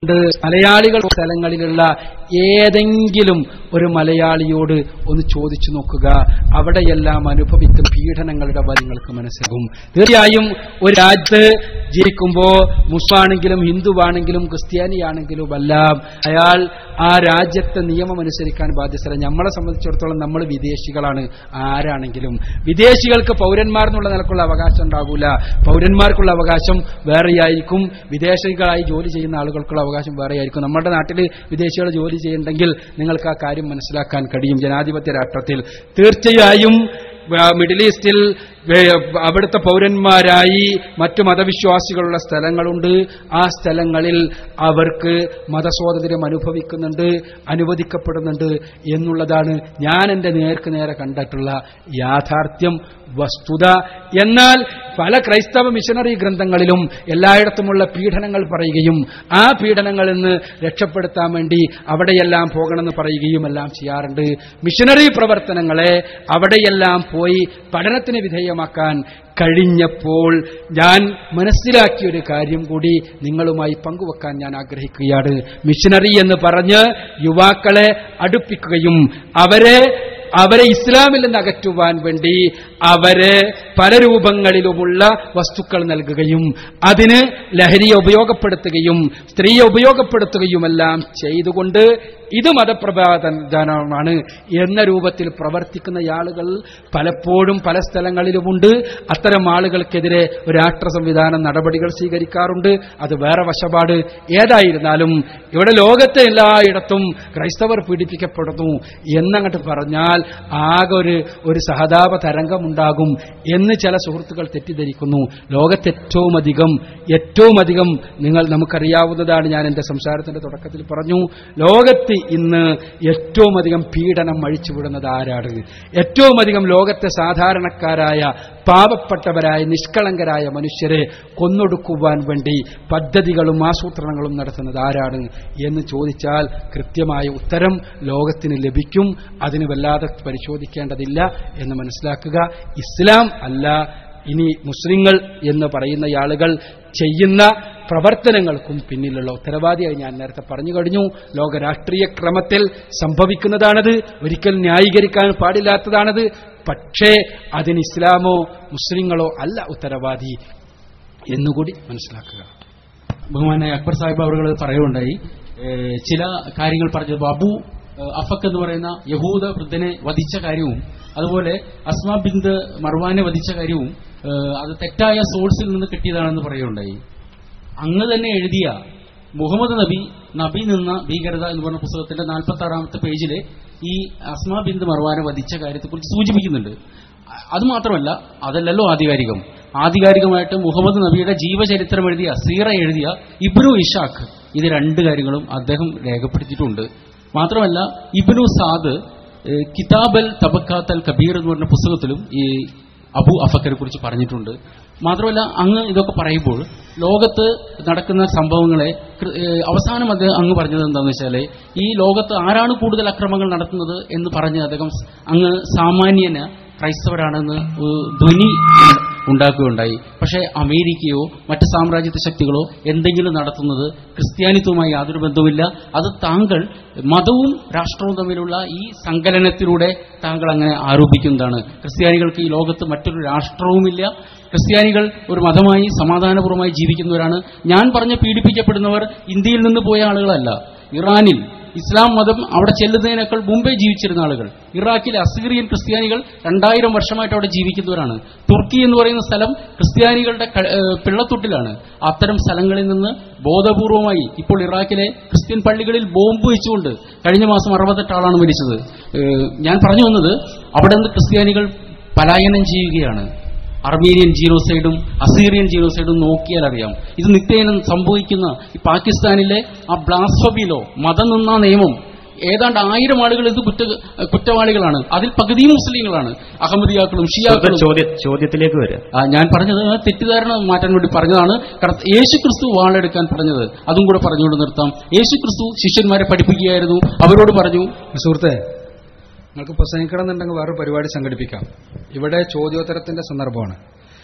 ഉണ്ട് മലയാളികൾ സ്ഥലങ്ങളിലുള്ള ഏതെങ്കിലും ഒരു മലയാളിയോട് ഒന്ന് ചോദിച്ചു നോക്കുക അവിടെയെല്ലാം അനുഭവിക്കുന്ന പീഡനങ്ങളുടെ വരി നിങ്ങൾക്ക് മനസ്സിലാകും തീർച്ചയായും ഒരു രാജ്യത്ത് ജീവിക്കുമ്പോ മുസ്ലിമാണെങ്കിലും ഹിന്ദുവാണെങ്കിലും ക്രിസ്ത്യാനിയാണെങ്കിലും എല്ലാം അയാൾ ആ രാജ്യത്തെ നിയമം അനുസരിക്കാൻ ബാധ്യസ്ഥര നമ്മളെ സംബന്ധിച്ചിടത്തോളം നമ്മൾ വിദേശികളാണ് ആരാണെങ്കിലും വിദേശികൾക്ക് പൗരന്മാർ എന്നുള്ള നിലക്കുള്ള അവകാശം ഉണ്ടാകൂല പൗരന്മാർക്കുള്ള അവകാശം വേറെയായിരിക്കും വിദേശികളായി ജോലി ചെയ്യുന്ന ആളുകൾക്കുള്ള അവകാശം വേറെയായിരിക്കും നമ്മുടെ നാട്ടിൽ വിദേശികൾ ജോലി ചെയ്യുന്നുണ്ടെങ്കിൽ നിങ്ങൾക്ക് ആ കാര്യം മനസ്സിലാക്കാൻ കഴിയും ജനാധിപത്യ രാഷ്ട്രത്തിൽ തീർച്ചയായും ആ, മിഡിൽ ഈസ്റ്റിൽ വേ- അവിടുത്തെ പൗരന്മാരായി മറ്റു മതവിശ്വാസികളുള്ള സ്ഥലങ്ങളുണ്ട് ആ സ്ഥലങ്ങളിൽ അവർക്ക് മതസ്വാതന്ത്ര്യം അനുഭവിക്കുന്നുണ്ട് അനുവദിക്കപ്പെടുന്നുണ്ട് എന്നുള്ളതാണ് ഞാൻ എൻ്റെ നേർക്ക് നേരെ കണ്ടിട്ടുള്ള യാഥാർത്ഥ്യം വസ്തുത എന്നാൽ പല ക്രൈസ്തവ മിഷനറി ഗ്രന്ഥങ്ങളിലും എല്ലായിടത്തുമുള്ള പീഡനങ്ങൾ പറയുകയും ആ പീഡനങ്ങളിൽ നിന്ന് രക്ഷപ്പെടുത്താൻ വേണ്ടി അവിടെയെല്ലാം പോകണമെന്ന് പറയുകയും എല്ലാം ചെയ്യാറുണ്ട് മിഷനറി പ്രവർത്തനങ്ങളെ അവിടെയെല്ലാം പോയി പഠനത്തിന് വിധേയമാക്കാൻ കഴിഞ്ഞപ്പോൾ ഞാൻ മനസ്സിലാക്കിയ ഒരു കാര്യം കൂടി നിങ്ങളുമായി പങ്കുവെക്കാൻ ഞാൻ ആഗ്രഹിക്കുകയാണ് മിഷനറി എന്ന് പറഞ്ഞ് യുവാക്കളെ അടുപ്പിക്കുകയും അവരെ അവരെ ഇസ്ലാമിൽ നിന്ന് അകറ്റുവാൻ വേണ്ടി അവരെ പല രൂപങ്ങളിലുമുള്ള വസ്തുക്കൾ നൽകുകയും അതിന് ലഹരിയെ ഉപയോഗപ്പെടുത്തുകയും സ്ത്രീയെ ഉപയോഗപ്പെടുത്തുകയുമെല്ലാം ചെയ്തുകൊണ്ട് ഇത് മതപ്രബോധനമാണ് എന്ന രൂപത്തിൽ പ്രവർത്തിക്കുന്ന ആളുകൾ പലപ്പോഴും പല സ്ഥലങ്ങളിലുമുണ്ട് അത്തരം ആളുകൾക്കെതിരെ ഒരു രാഷ്ട്ര സംവിധാനം നടപടികൾ സ്വീകരിക്കാറുണ്ട് അത് വേറെ വശപാട് ഏതായിരുന്നാലും ഇവിടെ ലോകത്തെ എല്ലായിടത്തും ക്രൈസ്തവർ പീഡിപ്പിക്കപ്പെടുന്നു എന്നങ്ങോട്ട് പറഞ്ഞാൽ ആകെ ഒരു ഒരു സഹതാപ തരംഗമുണ്ടാകും എന്ന് ചില സുഹൃത്തുക്കൾ തെറ്റിദ്ധരിക്കുന്നു ലോകത്ത് ഏറ്റവും അധികം ഏറ്റവും അധികം നിങ്ങൾ നമുക്കറിയാവുന്നതാണ് ഞാൻ എൻ്റെ സംസാരത്തിന്റെ തുടക്കത്തിൽ പറഞ്ഞു ലോകത്ത് ഇന്ന് ഏറ്റവും അധികം പീഡനം അഴിച്ചുവിടുന്നത് ആരാണ് ഏറ്റവും അധികം ലോകത്തെ സാധാരണക്കാരായ പാവപ്പെട്ടവരായ നിഷ്കളങ്കരായ മനുഷ്യരെ കൊന്നൊടുക്കുവാൻ വേണ്ടി പദ്ധതികളും ആസൂത്രണങ്ങളും നടത്തുന്നത് ആരാണ് എന്ന് ചോദിച്ചാൽ കൃത്യമായ ഉത്തരം ലോകത്തിന് ലഭിക്കും അതിന് വല്ലാതെ പരിശോധിക്കേണ്ടതില്ല എന്ന് മനസ്സിലാക്കുക ഇസ്ലാം അല്ല ഇനി മുസ്ലിങ്ങൾ എന്ന് പറയുന്ന ആളുകൾ ചെയ്യുന്ന പ്രവർത്തനങ്ങൾക്കും പിന്നിലുള്ള ഉത്തരവാദിയായി ഞാൻ നേരത്തെ പറഞ്ഞു കഴിഞ്ഞു ലോക രാഷ്ട്രീയ ക്രമത്തിൽ സംഭവിക്കുന്നതാണത് ഒരിക്കൽ ന്യായീകരിക്കാൻ പാടില്ലാത്തതാണത് പക്ഷേ അതിന് ഇസ്ലാമോ മുസ്ലിങ്ങളോ അല്ല ഉത്തരവാദി എന്നുകൂടി മനസ്സിലാക്കുക ബഹുമാനായ അക്ബർ സാഹിബ് അവർ പറയുകയുണ്ടായി ഏഹ് ചില കാര്യങ്ങൾ പറഞ്ഞത് അബു ഏഹ് അഫക്ക് എന്ന് പറയുന്ന യഹൂദ വൃദ്ധനെ വധിച്ച കാര്യവും അതുപോലെ അസ്മാ ബിന്ദ് മർവാനെ വധിച്ച കാര്യവും ഏഹ് അത് തെറ്റായ സോഴ്സിൽ നിന്ന് കിട്ടിയതാണെന്ന് പറയുകയുണ്ടായി അങ്ങ് തന്നെ എഴുതിയ മുഹമ്മദ് നബി നബി നിന്ന ഭീകരത എന്ന് പറഞ്ഞ പുസ്തകത്തിന്റെ നാൽപ്പത്തി ആറാമത്തെ പേജില് ഈ അസ്മാ ബിന്ദ് മർവാനെ വധിച്ച കാര്യത്തെക്കുറിച്ച് സൂചിപ്പിക്കുന്നുണ്ട് അ- അത് മാത്രമല്ല അതല്ലല്ലോ ആധികാരികം ആധികാരികമായിട്ട് മുഹമ്മദ് നബിയുടെ ജീവചരിത്രം എഴുതിയ സീറ എഴുതിയ ഇബ്നു ഇഷാഖ് ഇത് രണ്ട് കാര്യങ്ങളും അദ്ദേഹം രേഖപ്പെടുത്തിയിട്ടുണ്ട് മാത്രമല്ല ഇബ്നു സാദ് ഏഹ്, കിതാബൽ തബക്കാത്തൽ കബീർ എന്ന് പറഞ്ഞ പുസ്തകത്തിലും ഈ അബു അഫക്കറെ കുറിച്ച് പറഞ്ഞിട്ടുണ്ട് മാത്രമല്ല അങ്ങ് ഇതൊക്കെ പറയുമ്പോൾ ലോകത്ത് നടക്കുന്ന സംഭവങ്ങളെ കൃ- ഏഹ് അവസാനം അദ്ദേഹം അങ്ങ് പറഞ്ഞത് എന്താണെന്ന് വെച്ചാല് ഈ ലോകത്ത് ആരാണ് കൂടുതൽ അക്രമങ്ങൾ നടത്തുന്നത് എന്ന് പറഞ്ഞ് അദ്ദേഹം സ് അങ്ങ് സാമാന്യന് ക്രൈസ്തവരാണെന്ന് ഒരു ധ്വനി ഉണ്ടാക്കുകയുണ്ടായി പക്ഷേ അമേരിക്കയോ മറ്റ് സാമ്രാജ്യത്വ ശക്തികളോ എന്തെങ്കിലും നടത്തുന്നത് ക്രിസ്ത്യാനിത്വവുമായി യാതൊരു ബന്ധവുമില്ല അത് താങ്കൾ മതവും രാഷ്ട്രവും തമ്മിലുള്ള ഈ സങ്കലനത്തിലൂടെ താങ്കൾ അങ്ങനെ ആരോപിക്കുന്നതാണ് ക്രിസ്ത്യാനികൾക്ക് ഈ ലോകത്ത് മറ്റൊരു രാഷ്ട്രവുമില്ല ക്രിസ്ത്യാനികൾ ഒരു മതമായി സമാധാനപൂർവ്വമായി ജീവിക്കുന്നവരാണ് ഞാൻ പറഞ്ഞ പീഡിപ്പിക്കപ്പെടുന്നവർ ഇന്ത്യയിൽ നിന്ന് പോയ ആളുകളല്ല ഇറാനിൽ ഇസ്ലാം മതം അവിടെ ചെല്ലുന്നതിനേക്കാൾ മുമ്പേ ജീവിച്ചിരുന്ന ആളുകൾ ഇറാഖിലെ അസീറിയൻ ക്രിസ്ത്യാനികൾ രണ്ടായിരം വർഷമായിട്ട് അവിടെ ജീവിക്കുന്നവരാണ് തുർക്കി എന്ന് പറയുന്ന സ്ഥലം ക്രിസ്ത്യാനികളുടെ ക- ഏഹ് പിള്ളത്തൊട്ടിലാണ് അത്തരം സ്ഥലങ്ങളിൽ നിന്ന് ബോധപൂർവമായി ഇപ്പോൾ ഇറാഖിലെ ക്രിസ്ത്യൻ പള്ളികളിൽ ബോംബ് വെച്ചുകൊണ്ട് കഴിഞ്ഞ മാസം അറുപത്തെട്ട് ആളാണ് മരിച്ചത് ഏഹ് ഞാൻ പറഞ്ഞു വന്നത് അവിടെ നിന്ന് ക്രിസ്ത്യാനികൾ പലായനം ചെയ്യുകയാണ് അർമീനിയൻ ജീനോസൈഡും അസീറിയൻ ജീനോസൈഡും നോക്കിയാൽ അറിയാം ഇത് നിത്യേന സംഭവിക്കുന്ന ഈ പാകിസ്ഥാനിലെ ആ ബ്ലാസ്ഫബിലോ മതം നിന്ന നിയമം ഏതാണ്ട് ആയിരം ആളുകൾ ഇത് കുറ്റ കുറ്റവാളികളാണ് അതിൽ പകുതിയും മുസ്ലിങ്ങളാണ് അഹമ്മദിയാക്കളും ഷിയാക്കളും ചോദ്യ ചോദ്യത്തിലേക്ക് വരാം ആ, ഞാൻ പറഞ്ഞത് തെറ്റിദ്ധാരണ മാറ്റാൻ വേണ്ടി പറഞ്ഞതാണ് കാരണം യേശു ക്രിസ്തു വാളെടുക്കാൻ പറഞ്ഞത് അതും കൂടെ പറഞ്ഞുകൊണ്ട് നിർത്താം യേശു ക്രിസ്തു ശിഷ്യന്മാരെ പഠിപ്പിക്കുകയായിരുന്നു അവരോട് പറഞ്ഞു സുഹൃത്തെ നിങ്ങൾക്ക് പ്രസംഗിക്കണമെന്നുണ്ടെങ്കിൽ വേറെ പരിപാടി സംഘടിപ്പിക്കാം ഇവിടെ ചോദ്യോത്തരത്തിന്റെ സന്ദർഭമാണ്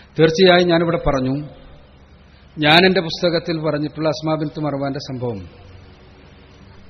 തീർച്ചയായും ഞാനിവിടെ പറഞ്ഞു ഞാൻ എന്റെ പുസ്തകത്തിൽ പറഞ്ഞിട്ടുള്ള അസ്മാബിൻ മർവാന്റെ സംഭവം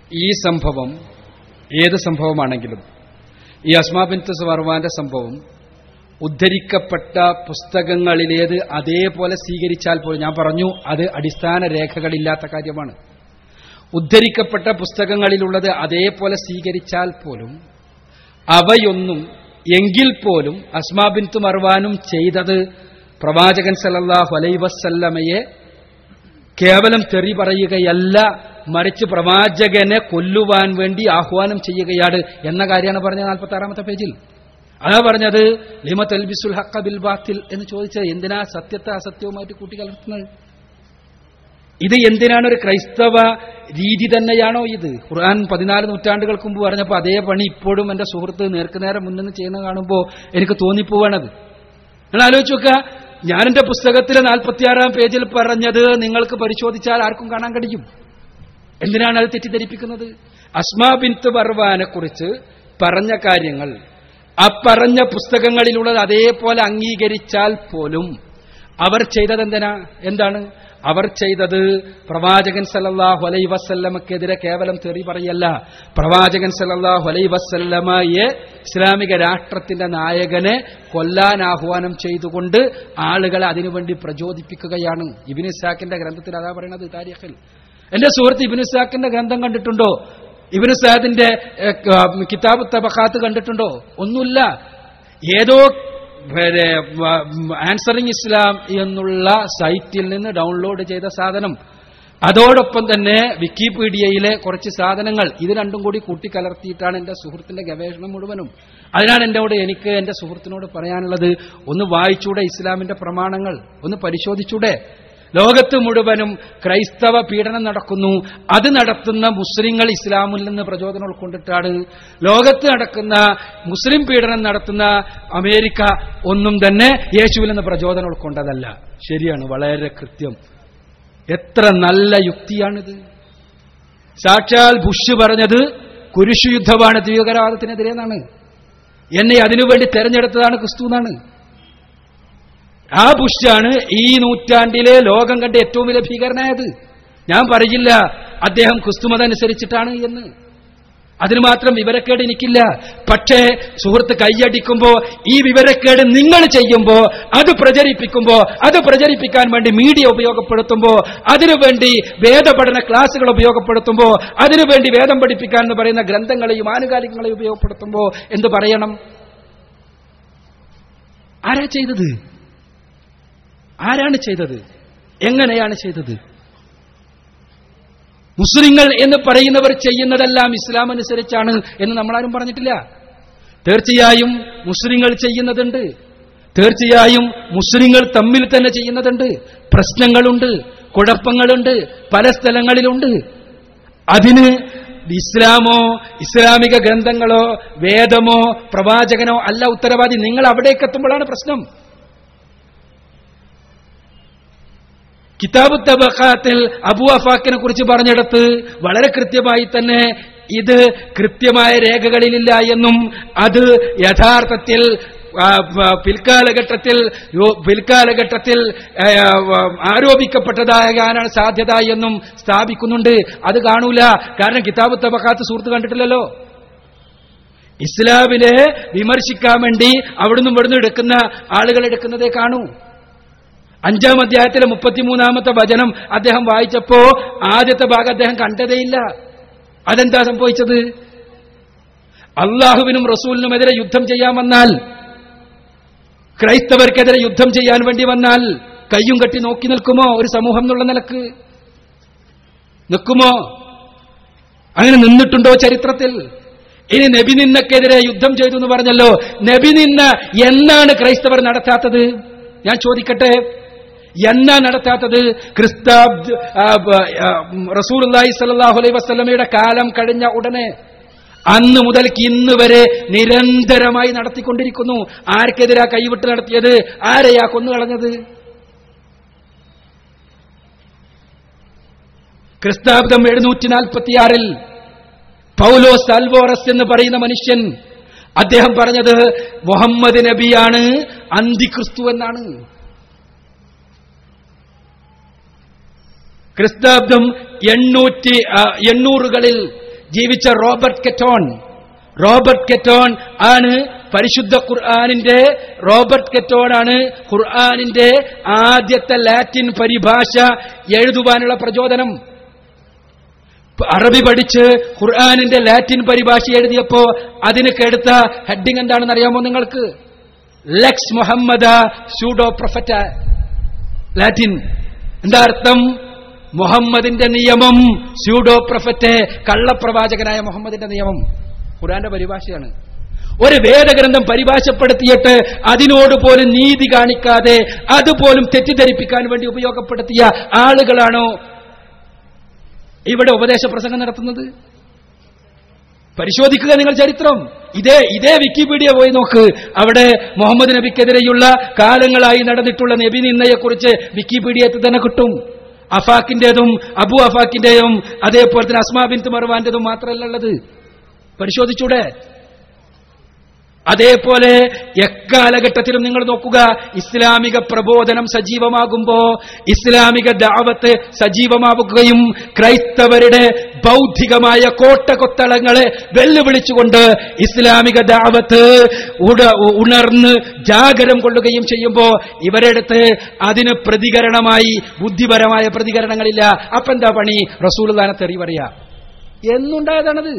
ഈ സംഭവം ഏത് സംഭവമാണെങ്കിലും ഈ അസ്മാബിൻ വർവാന്റെ സംഭവം ഉദ്ധരിക്കപ്പെട്ട പുസ്തകങ്ങളിലേത് അതേപോലെ സ്വീകരിച്ചാൽ പോലും ഞാൻ പറഞ്ഞു അത് അടിസ്ഥാന രേഖകളില്ലാത്ത കാര്യമാണ് ഉദ്ധരിക്കപ്പെട്ട പുസ്തകങ്ങളിലുള്ളത് അതേപോലെ സ്വീകരിച്ചാൽ പോലും അവയൊന്നും എങ്കിൽ പോലും അസ്മാബിൻതു മർവാനും ചെയ്തത് പ്രവാചകൻ സല്ലല്ലാഹു അലൈ വസല്ലമയെ കേവലം തെറി പറയുകയല്ല മറിച്ച് പ്രവാചകനെ കൊല്ലുവാൻ വേണ്ടി ആഹ്വാനം ചെയ്യുകയാണ് എന്ന കാര്യമാണ് പറഞ്ഞത് നാൽപ്പത്തി ആറാമത്തെ പേജിൽ അതാ പറഞ്ഞത് ലിമ തൽബിസുൽ ഹക്ക ബിൽ ബാത്തിൽ എന്ന് ചോദിച്ചത് എന്തിനാ സത്യത്തെ അസത്യവുമായിട്ട് കൂട്ടിക്കലർത്തുന്നത് ഇത് എന്തിനാണ് ഒരു ക്രൈസ്തവ രീതി തന്നെയാണോ ഇത് ഖുർആൻ പതിനാല് നൂറ്റാണ്ടുകൾക്ക് മുമ്പ് പറഞ്ഞപ്പോൾ അതേ പണി ഇപ്പോഴും എന്റെ സുഹൃത്ത് നേർക്കുനേരം മുന്നിൽ ചെയ്യുന്നത് കാണുമ്പോൾ എനിക്ക് തോന്നിപ്പോവാണത് നിങ്ങൾ ആലോചിച്ച് നോക്കുക ഞാൻ എന്റെ പുസ്തകത്തിലെ നാൽപ്പത്തിയാറാം പേജിൽ പറഞ്ഞത് നിങ്ങൾക്ക് പരിശോധിച്ചാൽ ആർക്കും കാണാൻ കഴിയും എന്തിനാണ് അത് തെറ്റിദ്ധരിപ്പിക്കുന്നത് അസ്മാ ബിൻത്ത് ബർവാനെ കുറിച്ച് പറഞ്ഞ കാര്യങ്ങൾ ആ പറഞ്ഞ പുസ്തകങ്ങളിലുള്ളത് അതേപോലെ അംഗീകരിച്ചാൽ പോലും അവർ ചെയ്തത് എന്തിനാ എന്താണ് അവർ ചെയ്തത് പ്രവാചകൻ സല്ലല്ലാഹു അലൈ വസല്ലമക്കെതിരെ കേവലം തെറി പറയല്ല പ്രവാചകൻ സല്ലല്ലാഹു അലൈ വസല്ലമയെ ഇസ്ലാമിക രാഷ്ട്രത്തിന്റെ നായകനെ കൊല്ലാൻ ആഹ്വാനം ചെയ്തുകൊണ്ട് ആളുകളെ അതിനുവേണ്ടി പ്രചോദിപ്പിക്കുകയാണ് ഇബിൻ ഇസാഖിന്റെ ഗ്രന്ഥത്തിൽ അതാ പറയുന്നത് താരിഖിൽ എന്റെ സുഹൃത്ത് ഇബിൻ ഇസാഖിന്റെ ഗ്രന്ഥം കണ്ടിട്ടുണ്ടോ ഇബിൻ സാദിന്റെ കിതാബ് തബഖാത്ത് കണ്ടിട്ടുണ്ടോ ഒന്നുമില്ല ഏതോ ആൻസറിങ് ഇസ്ലാം എന്നുള്ള സൈറ്റിൽ നിന്ന് ഡൗൺലോഡ് ചെയ്ത സാധനം അതോടൊപ്പം തന്നെ വിക്കിപീഡിയയിലെ കുറച്ച് സാധനങ്ങൾ ഇത് രണ്ടും കൂടി കൂട്ടിക്കലർത്തിയിട്ടാണ് എന്റെ സുഹൃത്തിന്റെ ഗവേഷണം മുഴുവനും അതിനാണ് എന്നോട് എനിക്ക് എന്റെ സുഹൃത്തിനോട് പറയാനുള്ളത് ഒന്ന് വായിച്ചൂടെ ഇസ്ലാമിന്റെ പ്രമാണങ്ങൾ ഒന്ന് പരിശോധിച്ചൂടെ ലോകത്ത് മുഴുവനും ക്രൈസ്തവ പീഡനം നടക്കുന്നു അത് നടത്തുന്ന മുസ്ലിങ്ങൾ ഇസ്ലാമിൽ നിന്ന് പ്രചോദനം ഉൾക്കൊണ്ടിട്ടാണ് ലോകത്ത് നടക്കുന്ന മുസ്ലിം പീഡനം നടത്തുന്ന അമേരിക്ക ഒന്നും തന്നെ യേശുവിൽ നിന്ന് പ്രചോദനം ഉൾക്കൊണ്ടതല്ല ശരിയാണ് വളരെ കൃത്യം എത്ര നല്ല യുക്തിയാണിത് സാക്ഷാൽ ബുഷ് പറഞ്ഞത് കുരിശു യുദ്ധമാണ് തീവ്രവാദത്തിനെതിരെ എന്നാണ് എന്നെ അതിനുവേണ്ടി തെരഞ്ഞെടുത്തതാണ് ക്രിസ്തു എന്നാണ് ആ ബുഷാണ് ഈ നൂറ്റാണ്ടിലെ ലോകം കണ്ട ഏറ്റവും വലിയ ഭീകരനായത് ഞാൻ പറയില്ല അദ്ദേഹം ക്രിസ്തുമത അനുസരിച്ചിട്ടാണ് എന്ന് അതിന് മാത്രം വിവരക്കേട് എനിക്കില്ല പക്ഷേ സുഹൃത്ത് കൈയടിക്കുമ്പോ ഈ വിവരക്കേട് നിങ്ങൾ ചെയ്യുമ്പോ അത് പ്രചരിപ്പിക്കുമ്പോ അത് പ്രചരിപ്പിക്കാൻ വേണ്ടി മീഡിയ ഉപയോഗപ്പെടുത്തുമ്പോ അതിനുവേണ്ടി വേദപഠന ക്ലാസുകൾ ഉപയോഗപ്പെടുത്തുമ്പോ അതിനുവേണ്ടി വേദം പഠിപ്പിക്കാൻ എന്ന് പറയുന്ന ഗ്രന്ഥങ്ങളെയും ആനുകാലികങ്ങളെയും ഉപയോഗപ്പെടുത്തുമ്പോ എന്ത് പറയണം ആരാ ചെയ്തത് ആരാണ് ചെയ്തത് എങ്ങനെയാണ് ചെയ്തത് മുസ്ലിങ്ങൾ എന്ന് പറയുന്നവർ ചെയ്യുന്നതെല്ലാം ഇസ്ലാം അനുസരിച്ചാണ് എന്ന് നമ്മളാരും പറഞ്ഞിട്ടില്ല തീർച്ചയായും മുസ്ലിങ്ങൾ ചെയ്യുന്നതുണ്ട് തീർച്ചയായും മുസ്ലിങ്ങൾ തമ്മിൽ തന്നെ ചെയ്യുന്നതുണ്ട് പ്രശ്നങ്ങളുണ്ട് കുഴപ്പങ്ങളുണ്ട് പല സ്ഥലങ്ങളിലുണ്ട് അതിന് ഇസ്ലാമോ ഇസ്ലാമിക ഗ്രന്ഥങ്ങളോ വേദമോ പ്രവാചകനോ അല്ല ഉത്തരവാദി നിങ്ങൾ അവിടേക്ക് എത്തുമ്പോഴാണ് പ്രശ്നം കിതാബ് തബഖാത്തിൽ അബു അഫാക്കിനെ കുറിച്ച് പറഞ്ഞെടുത്ത് വളരെ കൃത്യമായി തന്നെ ഇത് കൃത്യമായ രേഖകളിലില്ല എന്നും അത് യഥാർത്ഥത്തിൽ പിൽക്കാലഘട്ടത്തിൽ പിൽക്കാലഘട്ടത്തിൽ ആരോപിക്കപ്പെട്ടതാകാനാണ് സാധ്യത എന്നും സ്ഥാപിക്കുന്നുണ്ട് അത് കാണൂല കാരണം കിതാബ് തബഖാത്ത് സുഹൃത്ത് കണ്ടിട്ടില്ലല്ലോ ഇസ്ലാമിനെ വിമർശിക്കാൻ വേണ്ടി അവിടുന്ന് ഇവിടുന്ന് എടുക്കുന്ന ആളുകൾ എടുക്കുന്നതേ കാണൂ അഞ്ചാം അധ്യായത്തിലെ മുപ്പത്തിമൂന്നാമത്തെ വചനം അദ്ദേഹം വായിച്ചപ്പോ ആദ്യത്തെ ഭാഗം അദ്ദേഹം കണ്ടതേയില്ല അതെന്താ സംഭവിച്ചത് അള്ളാഹുവിനും റസൂലിനുമെതിരെ യുദ്ധം ചെയ്യാൻ വന്നാൽ ക്രൈസ്തവർക്കെതിരെ യുദ്ധം ചെയ്യാൻ വേണ്ടി വന്നാൽ കയ്യും കെട്ടി നോക്കി നിൽക്കുമോ ഒരു സമൂഹം എന്നുള്ള നിലക്ക് നിൽക്കുമോ അങ്ങനെ നിന്നിട്ടുണ്ടോ ചരിത്രത്തിൽ ഇനി നബി നിന്നക്കെതിരെ യുദ്ധം ചെയ്തു എന്ന് പറഞ്ഞല്ലോ നബി നിന്ന എന്നാണ് ക്രൈസ്തവർ നടത്താത്തത് ഞാൻ ചോദിക്കട്ടെ എന്നാ നടത്താത്തത് ക്രിസ്താബ് റസൂൽ സലാഹു അലൈ വസ്ലമയുടെ കാലം കഴിഞ്ഞ ഉടനെ അന്ന് മുതൽക്ക് ഇന്ന് വരെ നിരന്തരമായി നടത്തിക്കൊണ്ടിരിക്കുന്നു ആർക്കെതിരാ കൈവിട്ട് നടത്തിയത് ആരെയാ കൊന്നുകളഞ്ഞത് ക്രിസ്താബ്ദം എഴുന്നൂറ്റി നാൽപ്പത്തിയാറിൽ പൗലോസ് അൽവോറസ് എന്ന് പറയുന്ന മനുഷ്യൻ അദ്ദേഹം പറഞ്ഞത് മുഹമ്മദ് നബിയാണ് അന്തിക്രിസ്തു എന്നാണ് ക്രിസ്താബ്ദം എണ്ണൂറ്റി എണ്ണൂറുകളിൽ ജീവിച്ച റോബർട്ട് കെറ്റോൺ റോബർട്ട് കെറ്റോൺ ആണ് പരിശുദ്ധ ഖുർആാനിന്റെ റോബർട്ട് കെറ്റോൺ ആണ് ഖുർആാനിന്റെ ആദ്യത്തെ ലാറ്റിൻ പരിഭാഷ എഴുതുവാനുള്ള പ്രചോദനം അറബി പഠിച്ച് ഖുർആാനിന്റെ ലാറ്റിൻ പരിഭാഷ എഴുതിയപ്പോ അതിന് കെടുത്ത ഹെഡിങ് എന്താണെന്ന് അറിയാമോ നിങ്ങൾക്ക് lex Muhammad pseudo prophet Latin എന്താ അർത്ഥം മുഹമ്മദിന്റെ നിയമം സ്യൂഡോ പ്രൊഫറ്റ് കള്ളപ്രവാചകനായ മുഹമ്മദിന്റെ നിയമം ഖുറാന്റെ പരിഭാഷയാണ് ഒരു വേദഗ്രന്ഥം പരിഭാഷപ്പെടുത്തിയിട്ട് അതിനോട് പോലും നീതി കാണിക്കാതെ അതുപോലും തെറ്റിദ്ധരിപ്പിക്കാൻ വേണ്ടി ഉപയോഗപ്പെടുത്തിയ ആളുകളാണോ ഇവിടെ ഉപദേശ പ്രസംഗം നടത്തുന്നത് പരിശോധിക്കുക നിങ്ങൾ ചരിത്രം ഇതേ ഇതേ വിക്കിപീഡിയ പോയി നോക്ക് അവിടെ മുഹമ്മദ് നബിക്കെതിരെയുള്ള കാലങ്ങളായി നടന്നിട്ടുള്ള നബി നിന്നയെക്കുറിച്ച് വിക്കിപീഡിയത്തിൽ തന്നെ കിട്ടും അഫാക്കിന്റേതും അബു അഫാക്കിന്റെയും അതേപോലെ തന്നെ അസ്മാ ബിൻ മർവാന്റേതും മാത്രമല്ല ഉള്ളത് പരിശോധിച്ചൂടെ അതേപോലെ എക്കാലഘട്ടത്തിലും നിങ്ങൾ നോക്കുക ഇസ്ലാമിക പ്രബോധനം സജീവമാകുമ്പോ ഇസ്ലാമിക ദാവത്ത് സജീവമാവുകയും ക്രൈസ്തവരുടെ ബൗദ്ധികമായ കോട്ടകൊത്തളങ്ങളെ വെല്ലുവിളിച്ചുകൊണ്ട് ഇസ്ലാമിക ദാവത്ത് ഉട- ഉണർന്ന് ജാഗരം കൊള്ളുകയും ചെയ്യുമ്പോ ഇവരെടുത്ത് അതിന് പ്രതികരണമായി ബുദ്ധിപരമായ പ്രതികരണങ്ങളില്ല അപ്പൊ എന്താ പണി റസൂൽ തെറി പറയാ എന്നുണ്ടായതാണത്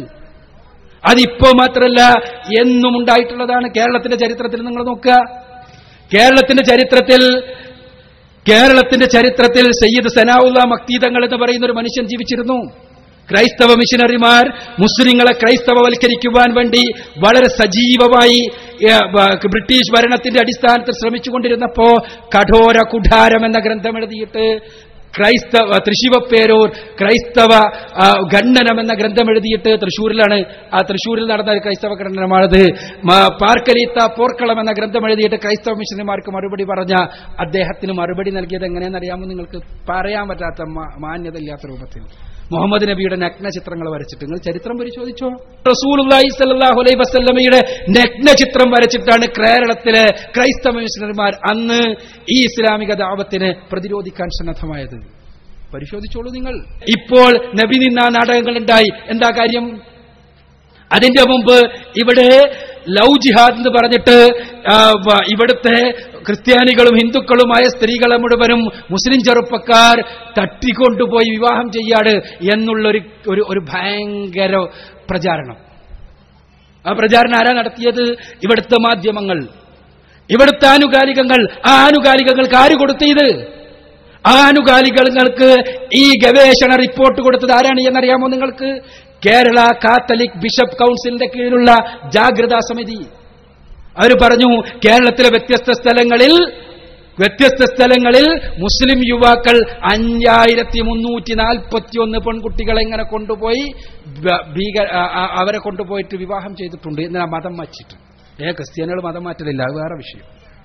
അതിപ്പോ മാത്രമല്ല എന്നും ഉണ്ടായിട്ടുള്ളതാണ് കേരളത്തിന്റെ ചരിത്രത്തിൽ നിങ്ങൾ നോക്കുക കേരളത്തിന്റെ ചരിത്രത്തിൽ കേരളത്തിന്റെ ചരിത്രത്തിൽ സയ്യിദ് സനാഉല്ല മക്തീതങ്ങൾ എന്ന് പറയുന്ന ഒരു മനുഷ്യൻ ജീവിച്ചിരുന്നു ക്രൈസ്തവ മിഷനറിമാർ മുസ്ലിങ്ങളെ ക്രൈസ്തവവൽക്കരിക്കുവാൻ വേണ്ടി വളരെ സജീവമായി ഏ, ബ- ബ്രിട്ടീഷ് ഭരണത്തിന്റെ അടിസ്ഥാനത്തിൽ ശ്രമിച്ചുകൊണ്ടിരുന്നപ്പോ കഠോര കുഠാരം എന്ന ഗ്രന്ഥം എഴുതിയിട്ട് ക്രൈസ്തവ തൃശിവപ്പേരൂർ ക്രൈസ്തവ ആ, ഖണ്ഡനം എന്ന ഗ്രന്ഥം എഴുതിയിട്ട് തൃശ്ശൂരിലാണ് ആ തൃശ്ശൂരിൽ നടന്ന ഒരു ക്രൈസ്തവ ഖണ്ഡനമാണത് മ- പാർക്കലീത്ത പോർക്കളം എന്ന ഗ്രന്ഥം എഴുതിയിട്ട് ക്രൈസ്തവ മിഷനുമാർക്ക് മറുപടി പറഞ്ഞ അദ്ദേഹത്തിന് മറുപടി നൽകിയത് എങ്ങനെയെന്ന് അറിയാമോ നിങ്ങൾക്ക് പറയാൻ പറ്റാത്ത മാ- മാന്യതയില്ലാത്ത രൂപത്തിൽ മുഹമ്മദ് നബിയുടെ നഗ്ന ചിത്രങ്ങൾ വരച്ചിട്ട് നിങ്ങൾ ചരിത്രം പരിശോധിച്ചോ റസൂലുള്ളാഹി സ്വല്ലല്ലാഹു അലൈഹി വസല്ലമയുടെ നഗ്ന ചിത്രം വരച്ചിട്ടാണ് കേരളത്തിലെ ക്രൈസ്തവ മിഷണറിമാർ അന്ന് ഈ ഇസ്ലാമിക ദാവത്തിനെ പ്രതിരോധിക്കാൻ സന്നദ്ധമായത് പരിശോധിച്ചോളൂ നിങ്ങൾ ഇപ്പോൾ നബി നിന്ന നാടകങ്ങൾ ഉണ്ടായി എന്താ കാര്യം അതിന്റെ മുമ്പ് ഇവിടെ ലവ് ജിഹാദ് എന്ന് പറഞ്ഞിട്ട് ആ, വ- ഇവിടുത്തെ ക്രിസ്ത്യാനികളും ഹിന്ദുക്കളുമായ സ്ത്രീകളെ മുഴുവനും മുസ്ലിം ചെറുപ്പക്കാർ തട്ടിക്കൊണ്ടുപോയി വിവാഹം ചെയ്യാട് എന്നുള്ളൊരു ഒരു ഒരു ഭയങ്കര പ്രചാരണം ആ പ്രചാരണം ആരാ നടത്തിയത് ഇവിടുത്തെ മാധ്യമങ്ങൾ ഇവിടുത്തെ ആനുകാലികങ്ങൾ ആ ആനുകാലികങ്ങൾക്ക് ആര് കൊടുത്ത ഇത് ആ ആനുകാലികങ്ങൾക്ക് ഈ ഗവേഷണ റിപ്പോർട്ട് കൊടുത്തത് ആരാണ് എന്നറിയാമോ നിങ്ങൾക്ക് കേരള കാത്തലിക് ബിഷപ്പ് കൗൺസിലിന്റെ കീഴിലുള്ള ജാഗ്രതാ സമിതി അവർ പറഞ്ഞു കേരളത്തിലെ വ്യത്യസ്ത സ്ഥലങ്ങളിൽ വ്യത്യസ്ത സ്ഥലങ്ങളിൽ മുസ്ലിം യുവാക്കൾ അഞ്ചായിരത്തി മുന്നൂറ്റി നാൽപ്പത്തി ഒന്ന് പെൺകുട്ടികളെ ഇങ്ങനെ കൊണ്ടുപോയി ബ- ഭീക ആ- ആ- അവരെ കൊണ്ടുപോയിട്ട് വിവാഹം ചെയ്തിട്ടുണ്ട് എന്നാൽ മതം മാറ്റിയിട്ട് ഏ ക്രിസ്ത്യാനികൾ മതം മാറ്റലില്ല അത് വേറെ വിഷയം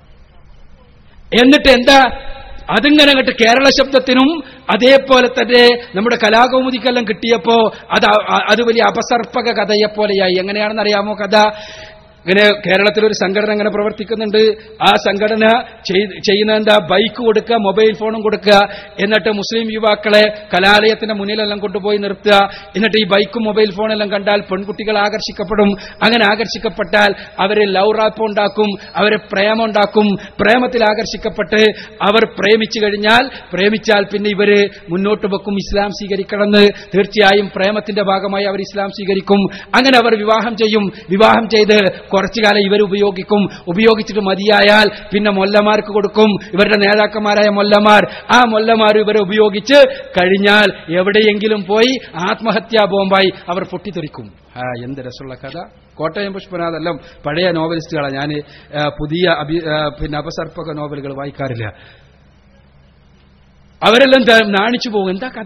എന്നിട്ട് എന്താ അതിങ്ങനെ അങ്ങോട്ട് കേരള ശബ്ദത്തിനും അതേപോലെ തന്നെ നമ്മുടെ കലാകൗമുദിക്കെല്ലാം കിട്ടിയപ്പോ അത് അ- അത് വലിയ അപസർപ്പക കഥയെപ്പോലെയായി എങ്ങനെയാണെന്ന് അറിയാമോ കഥ ഇങ്ങനെ കേരളത്തിലൊരു സംഘടന അങ്ങനെ പ്രവർത്തിക്കുന്നുണ്ട് ആ സംഘടന ചെയ്ത്- ചെയ്യുന്ന എന്താ ബൈക്ക് കൊടുക്കുക മൊബൈൽ ഫോണും കൊടുക്കുക എന്നിട്ട് മുസ്ലിം യുവാക്കളെ കലാലയത്തിന്റെ മുന്നിലെല്ലാം കൊണ്ടുപോയി നിർത്തുക എന്നിട്ട് ഈ ബൈക്കും മൊബൈൽ ഫോണെല്ലാം കണ്ടാൽ പെൺകുട്ടികൾ ആകർഷിക്കപ്പെടും അങ്ങനെ ആകർഷിക്കപ്പെട്ടാൽ അവര് ലവ് റാപ്പ് ഉണ്ടാക്കും അവര് പ്രേമം ഉണ്ടാക്കും പ്രേമത്തിൽ ആകർഷിക്കപ്പെട്ട് അവർ പ്രേമിച്ചു കഴിഞ്ഞാൽ പ്രേമിച്ചാൽ പിന്നെ ഇവര് മുന്നോട്ട് വെക്കും ഇസ്ലാം സ്വീകരിക്കണമെന്ന് തീർച്ചയായും പ്രേമത്തിന്റെ ഭാഗമായി അവർ ഇസ്ലാം സ്വീകരിക്കും അങ്ങനെ അവർ വിവാഹം ചെയ്യും വിവാഹം ചെയ്ത് കുറച്ചു കാലം ഇവർ ഉപയോഗിക്കും ഉപയോഗിച്ചിട്ട് മതിയായാൽ പിന്നെ മൊല്ലമാർക്ക് കൊടുക്കും ഇവരുടെ നേതാക്കന്മാരായ മൊല്ലമാർ ആ മൊല്ലമാർ ഇവരെ ഉപയോഗിച്ച് കഴിഞ്ഞാൽ എവിടെയെങ്കിലും പോയി ആത്മഹത്യാ ബോംബായി അവർ പൊട്ടിത്തെറിക്കും ആ എന്ത് രസമുള്ള കഥ കോട്ടയം പുഷ്പനാഥെല്ലാം പഴയ നോവലിസ്റ്റുകളാണ് ഞാൻ പുതിയ അഭി ആ, പിന്നെ അപസർപ്പക നോവലുകൾ വായിക്കാറില്ല അവരെല്ലാം ത- നാണിച്ചു പോകും എന്താ കഥ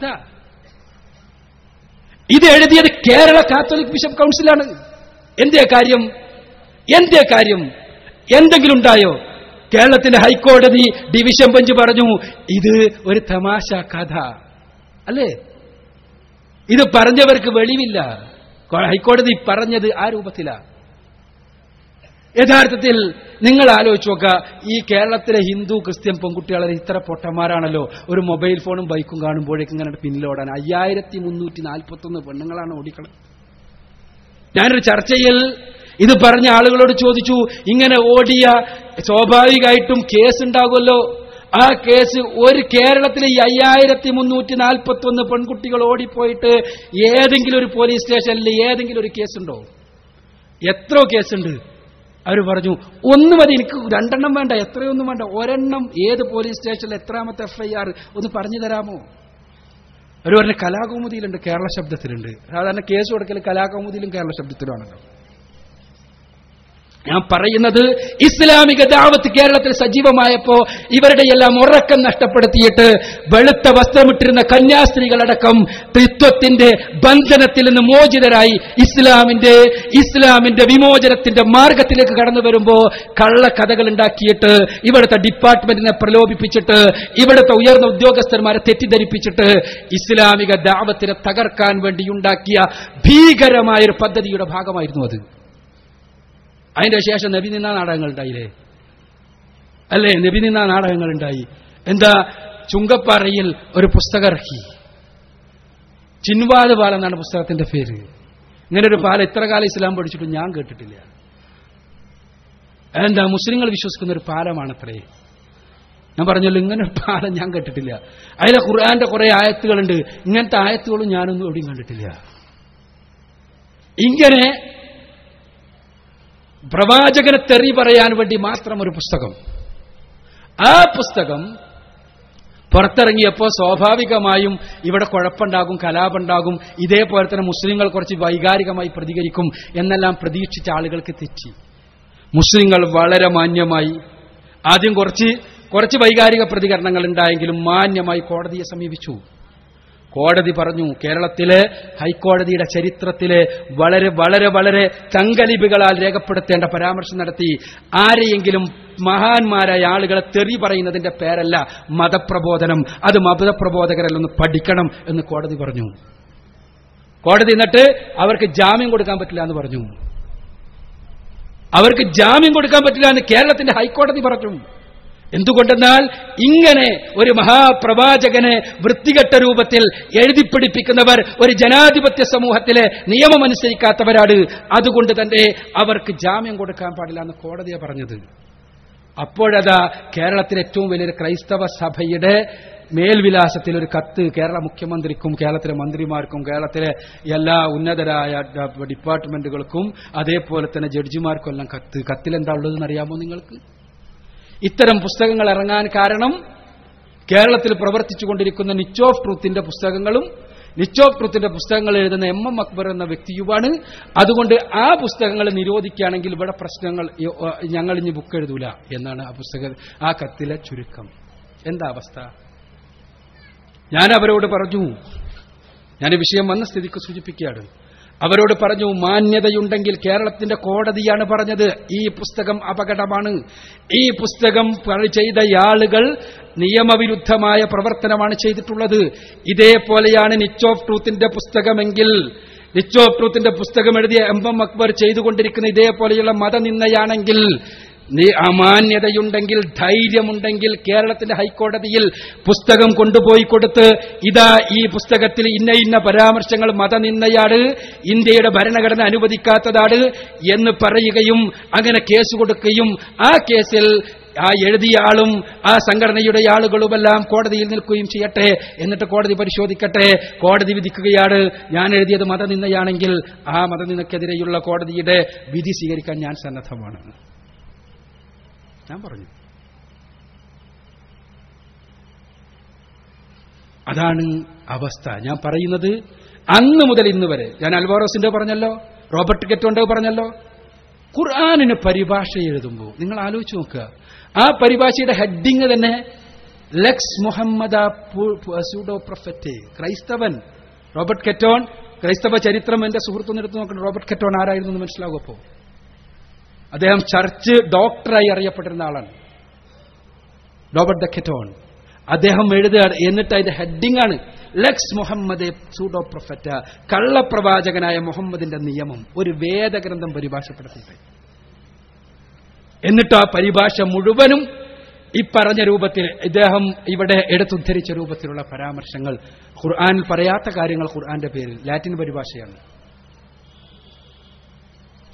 ഇത് എഴുതിയത് കേരള കാത്തോലിക് ബിഷപ്പ് കൗൺസിലാണ് എന്തേ കാര്യം എന്തേ കാര്യം എന്തെങ്കിലും ഉണ്ടായോ കേരളത്തിന്റെ ഹൈക്കോടതി ഡിവിഷൻ ബെഞ്ച് പറഞ്ഞു ഇത് ഒരു തമാശ കഥ അല്ലേ ഇത് പറഞ്ഞവർക്ക് വെളിവില്ല ഹൈക്കോടതി പറഞ്ഞത് ആ രൂപത്തിലാ യഥാർത്ഥത്തിൽ നിങ്ങൾ ആലോചിച്ച് നോക്കുക ഈ കേരളത്തിലെ ഹിന്ദു ക്രിസ്ത്യൻ പെൺകുട്ടികളെ ഇത്ര പൊട്ടന്മാരാണല്ലോ ഒരു മൊബൈൽ ഫോണും ബൈക്കും കാണുമ്പോഴേക്കും ഇങ്ങനെ പിന്നിലോടാൻ അയ്യായിരത്തി മുന്നൂറ്റി നാൽപ്പത്തൊന്ന് പെണ്ണുങ്ങളാണ് ഓടിക്കളത് ഞാനൊരു ചർച്ചയിൽ ഇത് പറഞ്ഞ ആളുകളോട് ചോദിച്ചു ഇങ്ങനെ ഓടിയ സ്വാഭാവികമായിട്ടും കേസ് ഉണ്ടാകുമല്ലോ ആ കേസ് ഒരു കേരളത്തിലെ ഈ അയ്യായിരത്തി മുന്നൂറ്റി നാൽപ്പത്തി ഒന്ന് പെൺകുട്ടികൾ ഓടിപ്പോയിട്ട് ഏതെങ്കിലും ഒരു പോലീസ് സ്റ്റേഷനിൽ ഏതെങ്കിലും ഒരു കേസുണ്ടോ എത്രയോ കേസുണ്ട് അവർ പറഞ്ഞു ഒന്ന് മതി എനിക്ക് രണ്ടെണ്ണം വേണ്ട എത്രയൊന്നും വേണ്ട ഒരെണ്ണം ഏത് പോലീസ് സ്റ്റേഷനിൽ എത്രാമത്തെ എഫ് ഐ ആർ ഒന്ന് പറഞ്ഞു തരാമോ അവർ പറഞ്ഞ കലാകൗമുദിയിലുണ്ട് കേരള ശബ്ദത്തിലുണ്ട് സാധാരണ കേസ് കൊടുക്കൽ കലാകൗമുദിയിലും കേരള ശബ്ദത്തിലുമാണല്ലോ ഞാൻ പറയുന്നത് ഇസ്ലാമിക ദാവത്ത് കേരളത്തിൽ സജീവമായപ്പോ ഇവരുടെ എല്ലാം ഉറക്കം നഷ്ടപ്പെടുത്തിയിട്ട് വെളുത്ത വസ്ത്രമിട്ടിരുന്ന കന്യാസ്ത്രീകളടക്കം ത്രിത്വത്തിന്റെ ബന്ധനത്തിൽ നിന്ന് മോചിതരായി ഇസ്ലാമിന്റെ ഇസ്ലാമിന്റെ വിമോചനത്തിന്റെ മാർഗത്തിലേക്ക് കടന്നു വരുമ്പോ കള്ള കഥകൾ ഉണ്ടാക്കിയിട്ട് ഇവിടുത്തെ ഡിപ്പാർട്ട്മെന്റിനെ പ്രലോഭിപ്പിച്ചിട്ട് ഇവിടുത്തെ ഉയർന്ന ഉദ്യോഗസ്ഥന്മാരെ തെറ്റിദ്ധരിപ്പിച്ചിട്ട് ഇസ്ലാമിക ദാവത്തിനെ തകർക്കാൻ വേണ്ടി ഉണ്ടാക്കിയ ഭീകരമായ ഒരു പദ്ധതിയുടെ ഭാഗമായിരുന്നു അത് അതിന്റെ ശേഷം നബി നിന്ന നാടകങ്ങൾ ഉണ്ടായില്ലേ അല്ലേ നബി നിന്ന നാടകങ്ങൾ ഉണ്ടായി എന്താ ചുങ്കപ്പാറയിൽ ഒരു പുസ്തകം ഇറക്കി ചിൻവാദ് പാലം എന്നാണ് പുസ്തകത്തിന്റെ പേര് ഇങ്ങനെ ഒരു പാലം ഇത്ര കാലം ഇസ്ലാം പഠിച്ചിട്ടും ഞാൻ കേട്ടിട്ടില്ല എന്താ മുസ്ലിങ്ങൾ വിശ്വസിക്കുന്ന ഒരു പാലമാണത്രേ ഞാൻ പറഞ്ഞല്ലോ ഇങ്ങനെ ഒരു പാലം ഞാൻ കേട്ടിട്ടില്ല അതിലെ ഖുർആന്റെ കുറെ ആയത്തുകളുണ്ട് ഇങ്ങനത്തെ ആയത്തുകളും ഞാനൊന്നും എവിടെയും കണ്ടിട്ടില്ല ഇങ്ങനെ പ്രവാചകനെ തെറി പറയാൻ വേണ്ടി മാത്രം ഒരു പുസ്തകം ആ പുസ്തകം പുറത്തിറങ്ങിയപ്പോൾ സ്വാഭാവികമായും ഇവിടെ കുഴപ്പമുണ്ടാകും കലാപുണ്ടാകും ഇതേപോലെ തന്നെ മുസ്ലിങ്ങൾ കുറച്ച് വൈകാരികമായി പ്രതികരിക്കും എന്നെല്ലാം പ്രതീക്ഷിച്ച ആളുകൾക്ക് തെറ്റി മുസ്ലിങ്ങൾ വളരെ മാന്യമായി ആദ്യം കുറച്ച് കുറച്ച് വൈകാരിക പ്രതികരണങ്ങൾ ഉണ്ടായെങ്കിലും മാന്യമായി കോടതിയെ സമീപിച്ചു കോടതി പറഞ്ഞു കേരളത്തിലെ ഹൈക്കോടതിയുടെ ചരിത്രത്തിലെ വളരെ വളരെ വളരെ ചങ്കലിപികളാൽ രേഖപ്പെടുത്തേണ്ട പരാമർശം നടത്തി ആരെയെങ്കിലും മഹാന്മാരായ ആളുകളെ തെറി പറയുന്നതിന്റെ പേരല്ല മതപ്രബോധനം അത് മതപ്രബോധകരല്ലെന്ന് പഠിക്കണം എന്ന് കോടതി പറഞ്ഞു കോടതി എന്നിട്ട് അവർക്ക് ജാമ്യം കൊടുക്കാൻ പറ്റില്ല എന്ന് പറഞ്ഞു അവർക്ക് ജാമ്യം കൊടുക്കാൻ പറ്റില്ല എന്ന് കേരളത്തിന്റെ ഹൈക്കോടതി പറഞ്ഞു എന്തുകൊണ്ടെന്നാൽ ഇങ്ങനെ ഒരു മഹാപ്രവാചകനെ വൃത്തികെട്ട രൂപത്തിൽ എഴുതിപ്പിടിപ്പിക്കുന്നവർ ഒരു ജനാധിപത്യ സമൂഹത്തിലെ നിയമമനുസരിക്കാത്തവരാണ് അതുകൊണ്ട് തന്നെ അവർക്ക് ജാമ്യം കൊടുക്കാൻ പാടില്ല എന്ന് കോടതിയെ പറഞ്ഞത് അപ്പോഴതാ കേരളത്തിലെ ഏറ്റവും വലിയൊരു ക്രൈസ്തവ സഭയുടെ മേൽവിലാസത്തിൽ ഒരു കത്ത് കേരള മുഖ്യമന്ത്രിക്കും കേരളത്തിലെ മന്ത്രിമാർക്കും കേരളത്തിലെ എല്ലാ ഉന്നതരായ ഡിപ്പാർട്ട്മെന്റുകൾക്കും അതേപോലെ തന്നെ ജഡ്ജിമാർക്കും എല്ലാം കത്ത് കത്തിൽ എന്താ ഉള്ളതെന്ന് അറിയാമോ നിങ്ങൾക്ക് ഇത്തരം പുസ്തകങ്ങൾ ഇറങ്ങാൻ കാരണം കേരളത്തിൽ പ്രവർത്തിച്ചുകൊണ്ടിരിക്കുന്ന നിച്ച് ഓഫ് ട്രൂത്തിന്റെ പുസ്തകങ്ങളും നിച്ച് ഓഫ് ട്രൂത്തിന്റെ പുസ്തകങ്ങൾ എഴുതുന്ന എം എം അക്ബർ എന്ന വ്യക്തിയുമാണ് അതുകൊണ്ട് ആ പുസ്തകങ്ങൾ നിരോധിക്കുകയാണെങ്കിൽ ഇവിടെ പ്രശ്നങ്ങൾ ഞങ്ങൾ ഇനി ബുക്ക് എഴുതൂല എന്നാണ് ആ പുസ്തക ആ കത്തിലെ ചുരുക്കം എന്താ അവസ്ഥ ഞാൻ അവരോട് പറഞ്ഞു ഞാൻ ഈ വിഷയം വന്ന സ്ഥിതിക്ക് സൂചിപ്പിക്കുകയാണ് അവരോട് പറഞ്ഞു മാന്യതയുണ്ടെങ്കിൽ കേരളത്തിന്റെ കോടതിയാണ് പറഞ്ഞത് ഈ പുസ്തകം അപകടമാണ് ഈ പുസ്തകം ചെയ്ത ആളുകൾ നിയമവിരുദ്ധമായ പ്രവർത്തനമാണ് ചെയ്തിട്ടുള്ളത് ഇതേപോലെയാണ് നിച്ച് ഓഫ് ട്രൂത്തിന്റെ പുസ്തകമെങ്കിൽ നിച്ച് ഓഫ് ട്രൂത്തിന്റെ പുസ്തകം എഴുതിയ എം എം അക്ബർ ചെയ്തുകൊണ്ടിരിക്കുന്ന ഇതേപോലെയുള്ള മതനിന്ദയാണെങ്കിൽ അമാന്യതയുണ്ടെങ്കിൽ ധൈര്യമുണ്ടെങ്കിൽ കേരളത്തിന്റെ ഹൈക്കോടതിയിൽ പുസ്തകം കൊണ്ടുപോയി കൊടുത്ത് ഇതാ ഈ പുസ്തകത്തിൽ ഇന്ന ഇന്ന പരാമർശങ്ങൾ മതനിന്ദയാണ് ഇന്ത്യയുടെ ഭരണഘടന അനുവദിക്കാത്തതാണ് എന്ന് പറയുകയും അങ്ങനെ കേസ് കൊടുക്കുകയും ആ കേസിൽ ആ എഴുതിയ ആളും ആ സംഘടനയുടെ ആളുകളുമെല്ലാം കോടതിയിൽ നിൽക്കുകയും ചെയ്യട്ടെ എന്നിട്ട് കോടതി പരിശോധിക്കട്ടെ കോടതി വിധിക്കുകയാണ് ഞാൻ എഴുതിയത് മതനിന്ദയാണെങ്കിൽ ആ മതനിന്ദക്കെതിരെയുള്ള കോടതിയുടെ വിധി സ്വീകരിക്കാൻ ഞാൻ സന്നദ്ധമാണ് ഞാൻ പറഞ്ഞു അതാണ് അവസ്ഥ ഞാൻ പറയുന്നത് അന്ന് മുതൽ ഇന്ന് വരെ ഞാൻ അൽവാറോസിന്റെ പറഞ്ഞല്ലോ റോബർട്ട് കെറ്റോണ്ട് പറഞ്ഞല്ലോ ഖുർആാനിന് പരിഭാഷ എഴുതുമ്പോൾ നിങ്ങൾ ആലോചിച്ച് നോക്കുക ആ പരിഭാഷയുടെ ഹെഡിങ് തന്നെ ലെക്സ് മുഹമ്മദ സൂഡോ പ്രൊഫറ്റ് ക്രൈസ്തവൻ റോബർട്ട് കെറ്റോൺ ക്രൈസ്തവ ചരിത്രം എന്റെ സുഹൃത്തൊന്നും എടുത്ത് നോക്കണം റോബർട്ട് കെറ്റോൺ ആരായിരുന്നു എന്ന് മനസ്സിലാകും അപ്പോൾ അദ്ദേഹം ചർച്ച് ഡോക്ടറായി അറിയപ്പെട്ടിരുന്ന ആളാണ് റോബർട്ട് ദ കെറ്റോൺ അദ്ദേഹം എഴുതുക എന്നിട്ട് അതിന്റെ ഹെഡിംഗ് ആണ് ലെക്സ് മുഹമ്മദ് സൂഡോ പ്രൊഫറ്റ കള്ളപ്രവാചകനായ മുഹമ്മദിന്റെ നിയമം ഒരു വേദഗ്രന്ഥം പരിഭാഷപ്പെടുത്തിയിട്ട് എന്നിട്ട് ആ പരിഭാഷ മുഴുവനും ഈ പറഞ്ഞ രൂപത്തിൽ ഇദ്ദേഹം ഇവിടെ എടുത്തുദ്ധരിച്ച രൂപത്തിലുള്ള പരാമർശങ്ങൾ ഖുർആാനിൽ പറയാത്ത കാര്യങ്ങൾ ഖുർആന്റെ പേരിൽ ലാറ്റിൻ പരിഭാഷയാണ്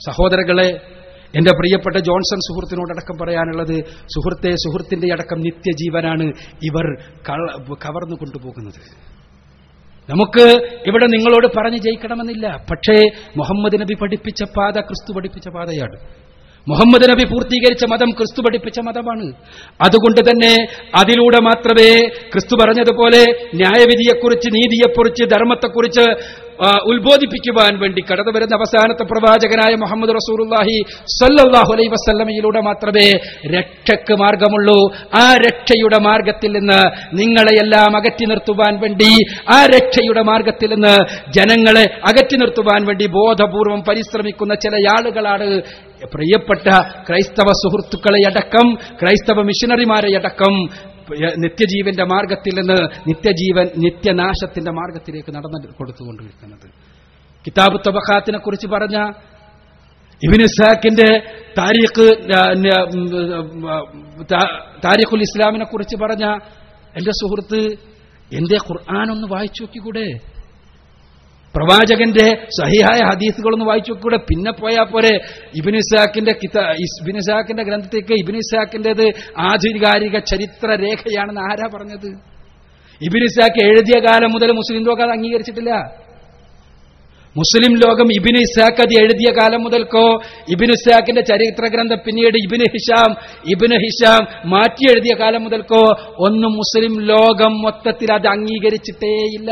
സഹോദരങ്ങളെ എന്റെ പ്രിയപ്പെട്ട ജോൺസൺ സുഹൃത്തിനോടടക്കം പറയാനുള്ളത് സുഹൃത്തെ സുഹൃത്തിന്റെ അടക്കം നിത്യജീവനാണ് ഇവർ കള- കവർന്നു കൊണ്ടുപോകുന്നത് നമുക്ക് ഇവിടെ നിങ്ങളോട് പറഞ്ഞു ജയിക്കണമെന്നില്ല പക്ഷേ മുഹമ്മദ് നബി പഠിപ്പിച്ച പാത ക്രിസ്തു പഠിപ്പിച്ച പാതയാണ് മുഹമ്മദ് നബി പൂർത്തീകരിച്ച മതം ക്രിസ്തു പഠിപ്പിച്ച മതമാണ് അതുകൊണ്ട് തന്നെ അതിലൂടെ മാത്രമേ ക്രിസ്തു പറഞ്ഞതുപോലെ ന്യായവിധിയെക്കുറിച്ച് നീതിയെക്കുറിച്ച് ധർമ്മത്തെക്കുറിച്ച് ആ, ഉത്ബോധിപ്പിക്കുവാൻ വേണ്ടി കടന്നു വരുന്ന അവസാനത്തെ പ്രവാചകനായ മുഹമ്മദ് റസൂലുള്ളാഹി സല്ലല്ലാഹു അലൈഹി വസല്ലമയിലൂടെ മാത്രമേ രക്ഷയ്ക്ക് മാർഗമുള്ളൂ ആ രക്ഷയുടെ മാർഗത്തിൽ നിന്ന് നിങ്ങളെയെല്ലാം അകറ്റി നിർത്തുവാൻ വേണ്ടി ആ രക്ഷയുടെ മാർഗത്തിൽ നിന്ന് ജനങ്ങളെ അകറ്റി നിർത്തുവാൻ വേണ്ടി ബോധപൂർവം പരിശ്രമിക്കുന്ന ചില ആളുകളാണ് പ്രിയപ്പെട്ട ക്രൈസ്തവ സുഹൃത്തുക്കളെ അടക്കം ക്രൈസ്തവ മിഷനറിമാരെ അടക്കം നിത്യജീവന്റെ മാർഗത്തിൽ നിന്ന് നിത്യജീവൻ നിത്യനാശത്തിന്റെ മാർഗത്തിലേക്ക് നടന്നു കൊടുത്തുകൊണ്ടിരിക്കുന്നത് കിതാബ് തബഖാത്തിനെ കുറിച്ച് പറഞ്ഞ ഇബിന് ഇസാഖിന്റെ താരീഖ് താരിഖുൽ ഇസ്ലാമിനെ കുറിച്ച് പറഞ്ഞ എന്റെ സുഹൃത്ത് എന്റെ ഖുർആൻ ഒന്ന് വായിച്ചു നോക്കിക്കൂടെ പ്രവാചകന്റെ സഹിയായ ഹദീസുകളൊന്ന് വായിച്ചു നോക്കിക്കൂടെ പിന്നെ പോയാൽ പോരെ ഇബിൻ ഇസാഖിന്റെ കിതാ ഇബിൻ ഇസാഖിന്റെ ഗ്രന്ഥത്തേക്ക് ഇബിൻ ഇസാഖിന്റേത് ആധികാരിക ചരിത്ര രേഖയാണെന്ന് ആരാ പറഞ്ഞത് ഇബിൻ ഇസാഖ് എഴുതിയ കാലം മുതൽ മുസ്ലിം ലോകം അത് അംഗീകരിച്ചിട്ടില്ല മുസ്ലിം ലോകം ഇബിന് ഇസാഖ് അത് എഴുതിയ കാലം മുതൽക്കോ ഇബിന് ഇസാഖിന്റെ ചരിത്ര ഗ്രന്ഥം പിന്നീട് ഇബിന് ഹിഷാം ഇബിന് ഹിഷാം മാറ്റി എഴുതിയ കാലം മുതൽക്കോ ഒന്നും മുസ്ലിം ലോകം മൊത്തത്തിൽ അത് അംഗീകരിച്ചിട്ടേയില്ല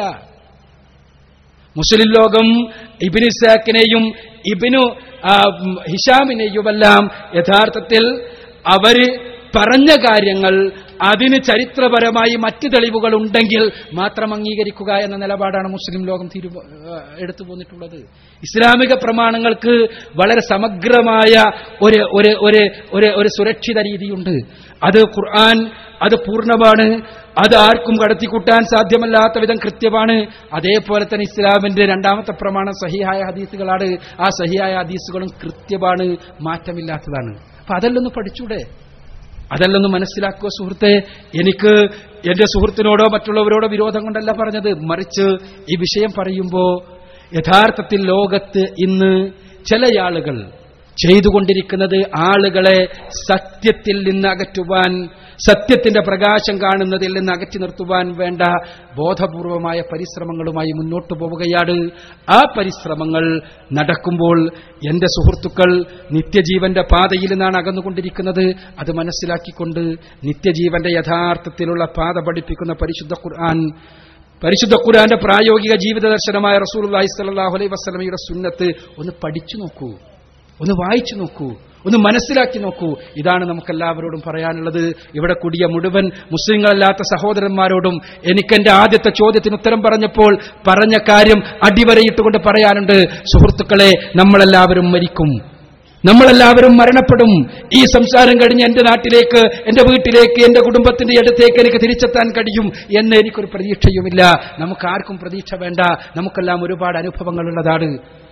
മുസ്ലിം ലോകം ഇബിന് ഇസാഖിനെയും ഇബിനു ആ, ഉം, ഹിഷാമിനെയുമെല്ലാം യഥാർത്ഥത്തിൽ അവര് പറഞ്ഞ കാര്യങ്ങൾ അതിന് ചരിത്രപരമായി മറ്റ് തെളിവുകൾ ഉണ്ടെങ്കിൽ മാത്രം അംഗീകരിക്കുക എന്ന നിലപാടാണ് മുസ്ലിം ലോകം തീരു എടുത്തു പോന്നിട്ടുള്ളത് ഇസ്ലാമിക പ്രമാണങ്ങൾക്ക് വളരെ സമഗ്രമായ ഒരു ഒരു ഒരു ഒരു ഒരു സുരക്ഷിത രീതിയുണ്ട് അത് ഖുർആൻ അത് പൂർണ്ണമാണ് അത് ആർക്കും കടത്തിക്കൂട്ടാൻ സാധ്യമല്ലാത്ത വിധം കൃത്യമാണ് അതേപോലെ തന്നെ ഇസ്ലാമിന്റെ രണ്ടാമത്തെ പ്രമാണം സഹിയായ ഹദീസുകളാണ് ആ സഹിയായ ഹദീസുകളും കൃത്യമാണ് മാറ്റമില്ലാത്തതാണ് അപ്പൊ അതെല്ലൊന്ന് പഠിച്ചൂടെ അതല്ലെന്ന് മനസ്സിലാക്കുക സുഹൃത്തെ എനിക്ക് എന്റെ സുഹൃത്തിനോടോ മറ്റുള്ളവരോടോ വിരോധം കൊണ്ടല്ല പറഞ്ഞത് മറിച്ച് ഈ വിഷയം പറയുമ്പോ യഥാർത്ഥത്തിൽ ലോകത്ത് ഇന്ന് ചില ആളുകൾ ചെയ്തുകൊണ്ടിരിക്കുന്നത് ആളുകളെ സത്യത്തിൽ നിന്ന് അകറ്റുവാൻ സത്യത്തിന്റെ പ്രകാശം കാണുന്നതിൽ നിന്ന് അകറ്റി നിർത്തുവാൻ വേണ്ട ബോധപൂർവമായ പരിശ്രമങ്ങളുമായി മുന്നോട്ടു പോവുകയാണ് ആ പരിശ്രമങ്ങൾ നടക്കുമ്പോൾ എന്റെ സുഹൃത്തുക്കൾ നിത്യജീവന്റെ പാതയിൽ നിന്നാണ് അകന്നുകൊണ്ടിരിക്കുന്നത് അത് മനസ്സിലാക്കിക്കൊണ്ട് നിത്യജീവന്റെ യഥാർത്ഥത്തിലുള്ള പാത പഠിപ്പിക്കുന്ന പരിശുദ്ധ ഖുർആൻ പരിശുദ്ധ ഖുർആന്റെ പ്രായോഗിക ജീവിത ദർശനമായ റസൂൽ അള്ളാഹി അലൈഹി വസ്ലമയുടെ സുന്നത്ത് ഒന്ന് പഠിച്ചു നോക്കൂ ഒന്ന് വായിച്ചു നോക്കൂ ഒന്ന് മനസ്സിലാക്കി നോക്കൂ ഇതാണ് നമുക്കെല്ലാവരോടും പറയാനുള്ളത് ഇവിടെ കൂടിയ മുഴുവൻ മുസ്ലിങ്ങളല്ലാത്ത സഹോദരന്മാരോടും എനിക്കെന്റെ ആദ്യത്തെ ചോദ്യത്തിന് ഉത്തരം പറഞ്ഞപ്പോൾ പറഞ്ഞ കാര്യം അടിവരയിട്ടുകൊണ്ട് പറയാനുണ്ട് സുഹൃത്തുക്കളെ നമ്മളെല്ലാവരും മരിക്കും നമ്മളെല്ലാവരും മരണപ്പെടും ഈ സംസാരം കഴിഞ്ഞ് എന്റെ നാട്ടിലേക്ക് എന്റെ വീട്ടിലേക്ക് എന്റെ കുടുംബത്തിന്റെ അടുത്തേക്ക് എനിക്ക് തിരിച്ചെത്താൻ കഴിയും എന്ന് എനിക്കൊരു പ്രതീക്ഷയുമില്ല നമുക്കാർക്കും പ്രതീക്ഷ വേണ്ട നമുക്കെല്ലാം ഒരുപാട് അനുഭവങ്ങളുള്ളതാണ്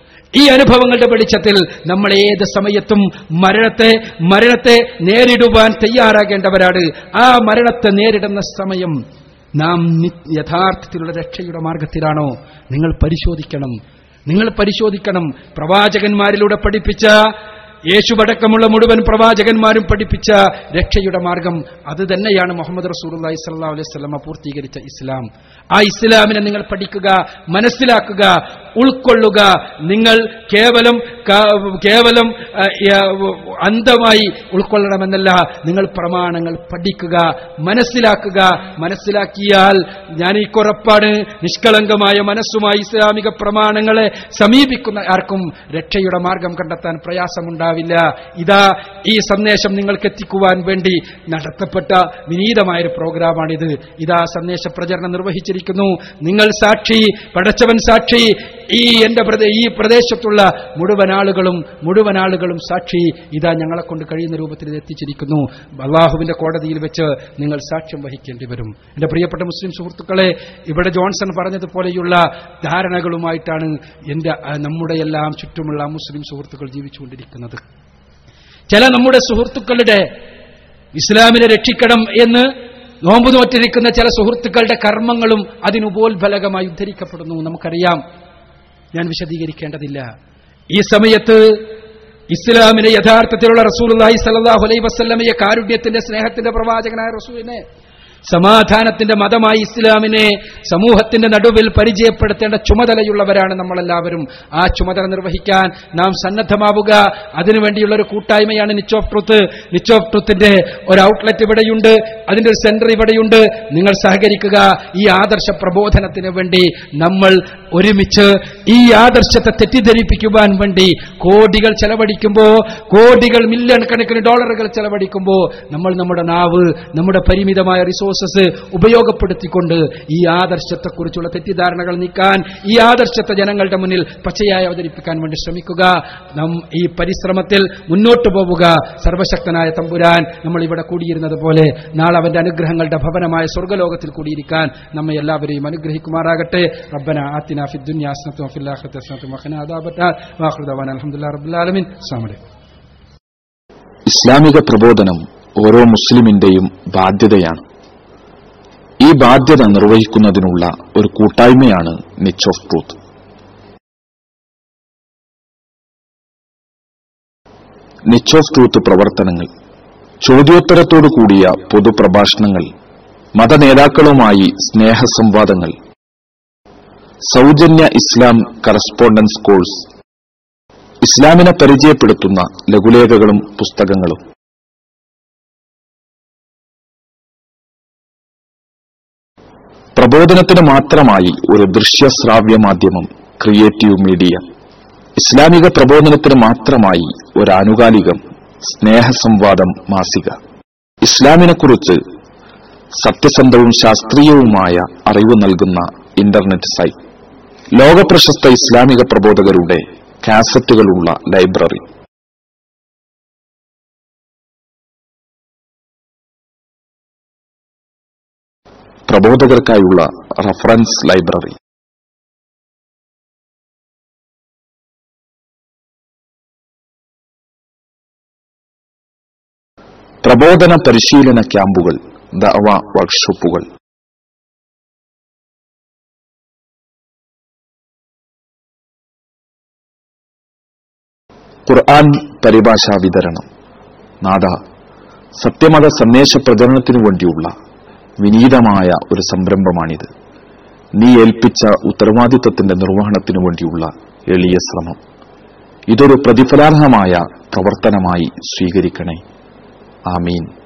ഈ അനുഭവങ്ങളുടെ വെളിച്ചത്തിൽ നമ്മൾ ഏത് സമയത്തും മരണത്തെ മരണത്തെ നേരിടുവാൻ തയ്യാറാകേണ്ടവരാണ് ആ മരണത്തെ നേരിടുന്ന സമയം നാം നി- യഥാർത്ഥത്തിലുള്ള രക്ഷയുടെ മാർഗത്തിലാണോ നിങ്ങൾ പരിശോധിക്കണം നിങ്ങൾ പരിശോധിക്കണം പ്രവാചകന്മാരിലൂടെ പഠിപ്പിച്ച യേശുവടക്കമുള്ള മുഴുവൻ പ്രവാചകന്മാരും പഠിപ്പിച്ച രക്ഷയുടെ മാർഗം അത് തന്നെയാണ് മുഹമ്മദ് റസൂലി സല്ലാ അലൈഹി സ്വലമ പൂർത്തീകരിച്ച ഇസ്ലാം ആ ഇസ്ലാമിനെ നിങ്ങൾ പഠിക്കുക മനസ്സിലാക്കുക ഉൾക്കൊള്ളുക നിങ്ങൾ കേവലം ക- കേവലം ആ, ആ, അന്ധമായി ഉൾക്കൊള്ളണമെന്നല്ല നിങ്ങൾ പ്രമാണങ്ങൾ പഠിക്കുക മനസ്സിലാക്കുക മനസ്സിലാക്കിയാൽ ഞാൻ ഈ കുറപ്പാണ് നിഷ്കളങ്കമായ മനസ്സുമായി ഇസ്ലാമിക പ്രമാണങ്ങളെ സമീപിക്കുന്ന ആർക്കും രക്ഷയുടെ മാർഗം കണ്ടെത്താൻ പ്രയാസമുണ്ടാവില്ല ഇതാ ഈ സന്ദേശം നിങ്ങൾക്ക് എത്തിക്കുവാൻ വേണ്ടി നടത്തപ്പെട്ട വിനീതമായൊരു പ്രോഗ്രാമാണിത് ഇതാ സന്ദേശ പ്രചരണം നിർവഹിച്ചിരിക്കുന്നു നിങ്ങൾ സാക്ഷി പടച്ചവൻ സാക്ഷി ഈ എന്റെ പ്രദേ- ഈ പ്രദേശത്തുള്ള മുഴുവൻ ആളുകളും മുഴുവൻ ആളുകളും സാക്ഷി ഇതാ ഞങ്ങളെ കൊണ്ട് കഴിയുന്ന രൂപത്തിൽ ഇത് എത്തിച്ചിരിക്കുന്നു അള്ളാഹുവിന്റെ കോടതിയിൽ വെച്ച് നിങ്ങൾ സാക്ഷ്യം വഹിക്കേണ്ടി വരും എന്റെ പ്രിയപ്പെട്ട മുസ്ലിം സുഹൃത്തുക്കളെ ഇവിടെ ജോൺസൺ പറഞ്ഞതുപോലെയുള്ള ധാരണകളുമായിട്ടാണ് എന്റെ ആ, നമ്മുടെ എല്ലാം ചുറ്റുമുള്ള മുസ്ലിം സുഹൃത്തുക്കൾ ജീവിച്ചുകൊണ്ടിരിക്കുന്നത് ചില നമ്മുടെ സുഹൃത്തുക്കളുടെ ഇസ്ലാമിനെ രക്ഷിക്കണം എന്ന് നോമ്പ് നോറ്റിരിക്കുന്ന ചില സുഹൃത്തുക്കളുടെ കർമ്മങ്ങളും അതിനുപോൽഫലകമായി ഉദ്ധരിക്കപ്പെടുന്നു നമുക്കറിയാം ഞാൻ വിശദീകരിക്കേണ്ടതില്ല ഈ സമയത്ത് ഇസ്ലാമിനെ യഥാർത്ഥത്തിലുള്ള റസൂലുള്ളാഹി സല്ലല്ലാഹു അലൈഹി വസല്ലമയെ കാരുണ്യത്തിന്റെ സ്നേഹത്തിന്റെ പ്രവാചകനായ റസൂലിനെ സമാധാനത്തിന്റെ മതമായി ഇസ്ലാമിനെ സമൂഹത്തിന്റെ നടുവിൽ പരിചയപ്പെടുത്തേണ്ട ചുമതലയുള്ളവരാണ് നമ്മളെല്ലാവരും ആ ചുമതല നിർവഹിക്കാൻ നാം സന്നദ്ധമാവുക അതിനുവേണ്ടിയുള്ള ഒരു കൂട്ടായ്മയാണ് Niche of Truth Niche of ട്രൂത്തിന്റെ ഒരു ഔട്ട്ലെറ്റ് ഇവിടെയുണ്ട് അതിന്റെ ഒരു സെന്റർ ഇവിടെയുണ്ട് നിങ്ങൾ സഹകരിക്കുക ഈ ആദർശ പ്രബോധനത്തിന് വേണ്ടി നമ്മൾ ഒരുമിച്ച് ഈ ആദർശത്തെ തെറ്റിദ്ധരിപ്പിക്കുവാൻ വേണ്ടി കോടികൾ ചെലവഴിക്കുമ്പോ കോടികൾ മില്യൺ കണക്കിന് ഡോളറുകൾ ചെലവഴിക്കുമ്പോ നമ്മൾ നമ്മുടെ നാവ് നമ്മുടെ പരിമിതമായ റിസോഴ്സസ് ഉപയോഗപ്പെടുത്തിക്കൊണ്ട് ഈ ആദർശത്തെക്കുറിച്ചുള്ള തെറ്റിദ്ധാരണകൾ നീക്കാൻ ഈ ആദർശത്തെ ജനങ്ങളുടെ മുന്നിൽ പച്ചയായി അവതരിപ്പിക്കാൻ വേണ്ടി ശ്രമിക്കുക നാം ഈ പരിശ്രമത്തിൽ മുന്നോട്ടു പോവുക സർവശക്തനായ തമ്പുരാൻ നമ്മൾ ഇവിടെ കൂടിയിരുന്നത് പോലെ നാളെ അവന്റെ അനുഗ്രഹങ്ങളുടെ ഭവനമായ സ്വർഗ്ഗലോകത്തിൽ കൂടിയിരിക്കാൻ നമ്മെ എല്ലാവരെയും അനുഗ്രഹിക്കുമാറാകട്ടെ റബ്ബന ആത്തിന ഫി ദുനിയ ഹസനത്തും വഫിൽ ആഖിറതി ഹസനത്തും വഖിന അദാബന്നാർ വാഖിറു ദഅവാന അൽഹംദുലില്ലാഹി റബ്ബിൽ ആലമീൻ അസ്സലാമു അലൈക്കും ഇസ്ലാമിക പ്രബോധനം ഓരോ മുസ്ലിമിന്റെയും ബാധ്യതയാണ് ഈ ബാധ്യത നിർവഹിക്കുന്നതിനുള്ള ഒരു കൂട്ടായ്മയാണ് Niche of Truth Niche of Truth പ്രവർത്തനങ്ങൾ ചോദ്യോത്തരത്തോടു കൂടിയ പൊതുപ്രഭാഷണങ്ങൾ മതനേതാക്കളുമായി സ്നേഹസംവാദങ്ങൾ സൗജന്യ ഇസ്ലാം കറസ്പോണ്ടൻസ് കോഴ്സ് ഇസ്ലാമിനെ പരിചയപ്പെടുത്തുന്ന ലഘുലേഖകളും പുസ്തകങ്ങളും പ്രബോധനത്തിന് മാത്രമായി ഒരു ദൃശ്യശ്രാവ്യ മാധ്യമം ക്രിയേറ്റീവ് മീഡിയ ഇസ്ലാമിക പ്രബോധനത്തിന് മാത്രമായി ഒരു ആനുകാലികം സ്നേഹസംവാദം മാസിക ഇസ്ലാമിനെക്കുറിച്ച് സത്യസന്ധവും ശാസ്ത്രീയവുമായ അറിവ് നൽകുന്ന ഇന്റർനെറ്റ് സൈറ്റ് ലോകപ്രശസ്ത ഇസ്ലാമിക പ്രബോധകരുടെ കാസറ്റുകളുള്ള ലൈബ്രറി പ്രബോധകർക്കായുള്ള റഫറൻസ് ലൈബ്രറി പ്രബോധന പരിശീലന ക്യാമ്പുകൾ ദഅവ വർക്ക്ഷോപ്പുകൾ ഖുർആൻ പരിഭാഷാ വിതരണം നാദ സത്യമത സന്ദേശ പ്രചരണത്തിനു വേണ്ടിയുള്ള വിനീതമായ ഒരു സംരംഭമാണിത് നീ ഏൽപ്പിച്ച ഉത്തരവാദിത്വത്തിന്റെ നിർവഹണത്തിനു വേണ്ടിയുള്ള എളിയ ശ്രമം ഇതൊരു പ്രതിഫലാർഹമായ പ്രവർത്തനമായി സ്വീകരിക്കണേ ആമീൻ